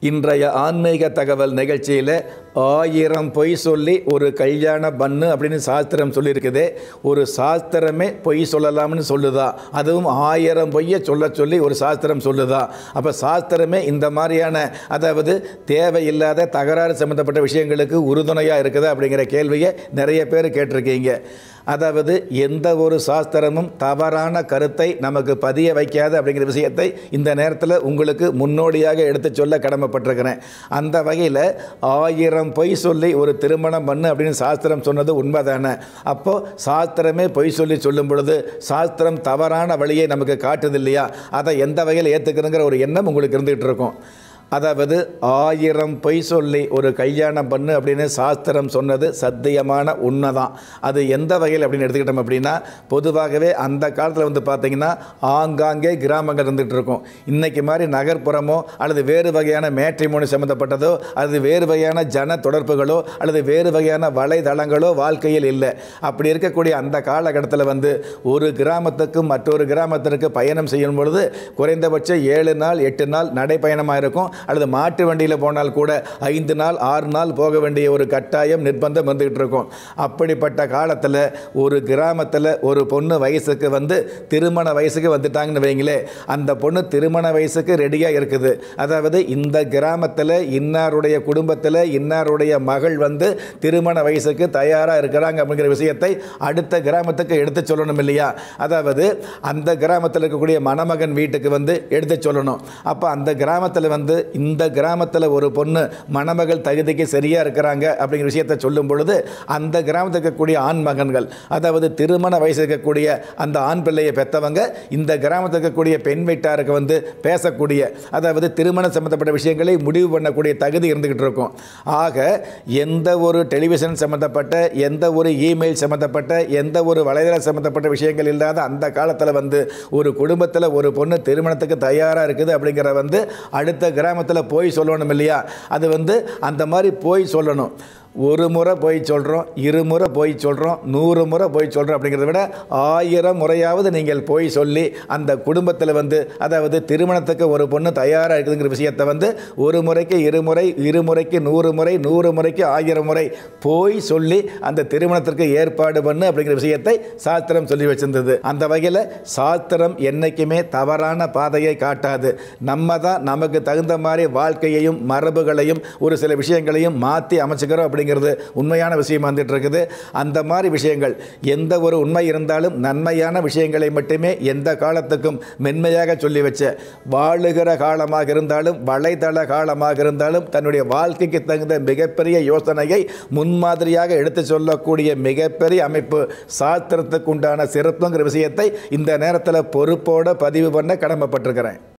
இன்றைய ஆன்மீக தகவல் நிகழ்ச்சியில் ஆயிரம் பொய் சொல்லி ஒரு கல்யாண பண்ணு அப்படின்னு சாஸ்திரம் சொல்லியிருக்குது ஒரு சாஸ்திரமே பொய் சொல்லலாம்னு சொல்லுதா அதுவும் ஆயிரம் பொய்யை சொல்ல சொல்லி ஒரு சாஸ்திரம் சொல்லுதா அப்போ சாஸ்திரமே இந்த மாதிரியான அதாவது தேவையில்லாத தகராறு சம்மந்தப்பட்ட விஷயங்களுக்கு உறுதுணையாக இருக்குதா அப்படிங்கிற கேள்வியை நிறைய பேர் கேட்டிருக்கீங்க அதாவது எந்த ஒரு சாஸ்திரமும் தவறான கருத்தை நமக்கு பதிய வைக்காது அப்படிங்கிற விஷயத்தை இந்த நேரத்தில் உங்களுக்கு முன்னோடியாக எடுத்து சொல்ல கடமைப்பட்டிருக்கிறேன் அந்த வகையில் ஆயிரம் பொய் சொல்லி ஒரு திருமணம் பண்ணு அப்படின்னு சாஸ்திரம் சொன்னது உண்மைதானே அப்போது சாஸ்திரமே பொய் சொல்லி சொல்லும் பொழுது சாஸ்திரம் தவறான வழியை நமக்கு காட்டுது இல்லையா அதை எந்த வகையில் ஏற்றுக்கிறங்கிற ஒரு எண்ணம் உங்களுக்கு இருந்துகிட்டு இருக்கும் அதாவது ஆயிரம் பொய் சொல்லி ஒரு கல்யாணம் பண்ணு அப்படின்னு சாஸ்திரம் சொன்னது சத்தியமான உண்மை தான் அது எந்த வகையில் அப்படின்னு எடுத்துக்கிட்டோம் அப்படின்னா பொதுவாகவே அந்த காலத்தில் வந்து பார்த்திங்கன்னா ஆங்காங்கே கிராமங்கள் இருந்துகிட்டு இருக்கும் இன்றைக்கி மாதிரி நகர்ப்புறமோ அல்லது வேறு வகையான மேட்ரிமோனி சம்மந்தப்பட்டதோ அல்லது வேறு வகையான ஜன தொடர்புகளோ அல்லது வேறு வகையான வலைதளங்களோ வாழ்க்கையில் இல்லை அப்படி இருக்கக்கூடிய அந்த காலகட்டத்தில் வந்து ஒரு கிராமத்துக்கு மற்றொரு கிராமத்திற்கு பயணம் செய்யும் பொழுது குறைந்தபட்சம் ஏழு நாள் எட்டு நாள் நடைப்பயணமாக இருக்கும் அல்லது மாட்டு வண்டியில் போனால் கூட ஐந்து நாள் ஆறு நாள் போக வேண்டிய ஒரு கட்டாயம் நிர்பந்தம் வந்துகிட்டு இருக்கும் அப்படிப்பட்ட காலத்தில் ஒரு கிராமத்தில் ஒரு பொண்ணு வயசுக்கு வந்து திருமண வயசுக்கு வந்துட்டாங்கன்னு வைங்களே அந்த பொண்ணு திருமண வயசுக்கு ரெடியாக இருக்குது அதாவது இந்த கிராமத்தில் இன்னாருடைய குடும்பத்தில் இன்னாருடைய மகள் வந்து திருமண வயசுக்கு தயாராக இருக்கிறாங்க அப்படிங்கிற விஷயத்தை அடுத்த கிராமத்துக்கு எடுத்து சொல்லணும் இல்லையா அதாவது அந்த கிராமத்தில் இருக்கக்கூடிய மணமகன் வீட்டுக்கு வந்து எடுத்து சொல்லணும் அப்போ அந்த கிராமத்தில் வந்து இந்த கிராமத்தில் ஒரு பொண்ணு மணமகள் தகுதிக்கு சரியாக இருக்கிறாங்க அப்படிங்கிற விஷயத்தை சொல்லும் பொழுது அந்த கிராமத்தில் இருக்கக்கூடிய ஆண் மகன்கள் அதாவது திருமண வயசு இருக்கக்கூடிய அந்த ஆண் பிள்ளையை பெற்றவங்க இந்த கிராமத்தில் இருக்கக்கூடிய பெண் வீட்டாருக்கு வந்து பேசக்கூடிய அதாவது திருமணம் சம்மந்தப்பட்ட விஷயங்களை முடிவு பண்ணக்கூடிய தகுதி இருந்துக்கிட்டு இருக்கும் ஆக எந்த ஒரு டெலிவிஷன் சம்மந்தப்பட்ட எந்த ஒரு இமெயில் சம்மந்தப்பட்ட எந்த ஒரு வலைதளம் சம்மந்தப்பட்ட விஷயங்கள் இல்லாத அந்த காலத்தில் வந்து ஒரு குடும்பத்தில் ஒரு பொண்ணு திருமணத்துக்கு தயாராக இருக்குது அப்படிங்கிற வந்து அடுத்த கிராமத்தில் போய் சொல்லணும் இல்லையா அது வந்து அந்த மாதிரி போய் சொல்லணும் ஒரு முறை போய் சொல்கிறோம் இருமுறை போய் சொல்கிறோம் நூறு முறை போய் சொல்கிறோம் அப்படிங்கிறத விட ஆயிரம் முறையாவது நீங்கள் போய் சொல்லி அந்த குடும்பத்தில் வந்து அதாவது திருமணத்துக்கு ஒரு பொண்ணு தயாராக இருக்குதுங்கிற விஷயத்தை வந்து ஒரு முறைக்கு இருமுறை இருமுறைக்கு நூறு முறை நூறு முறைக்கு ஆயிரம் முறை போய் சொல்லி அந்த திருமணத்திற்கு ஏற்பாடு பண்ணு அப்படிங்கிற விஷயத்தை சாஸ்திரம் சொல்லி வச்சிருந்தது அந்த வகையில் சாஸ்திரம் என்றைக்குமே தவறான பாதையை காட்டாது நம்ம தான் நமக்கு தகுந்த மாதிரி வாழ்க்கையையும் மரபுகளையும் ஒரு சில விஷயங்களையும் மாற்றி அமைச்சுக்கிறோம் அப்படி அப்படிங்கிறது உண்மையான விஷயம் வந்துட்டு இருக்குது அந்த மாதிரி விஷயங்கள் எந்த ஒரு உண்மை இருந்தாலும் நன்மையான விஷயங்களை மட்டுமே எந்த காலத்துக்கும் மென்மையாக சொல்லி வச்ச வாழுகிற காலமாக இருந்தாலும் வலைதள காலமாக இருந்தாலும் தன்னுடைய வாழ்க்கைக்கு தகுந்த மிகப்பெரிய யோசனையை முன்மாதிரியாக எடுத்து சொல்லக்கூடிய மிகப்பெரிய அமைப்பு சாஸ்திரத்துக்கு உண்டான சிறப்புங்கிற விஷயத்தை இந்த நேரத்தில் பொறுப்போடு பதிவு பண்ண கடமைப்பட்டிருக்கிறேன்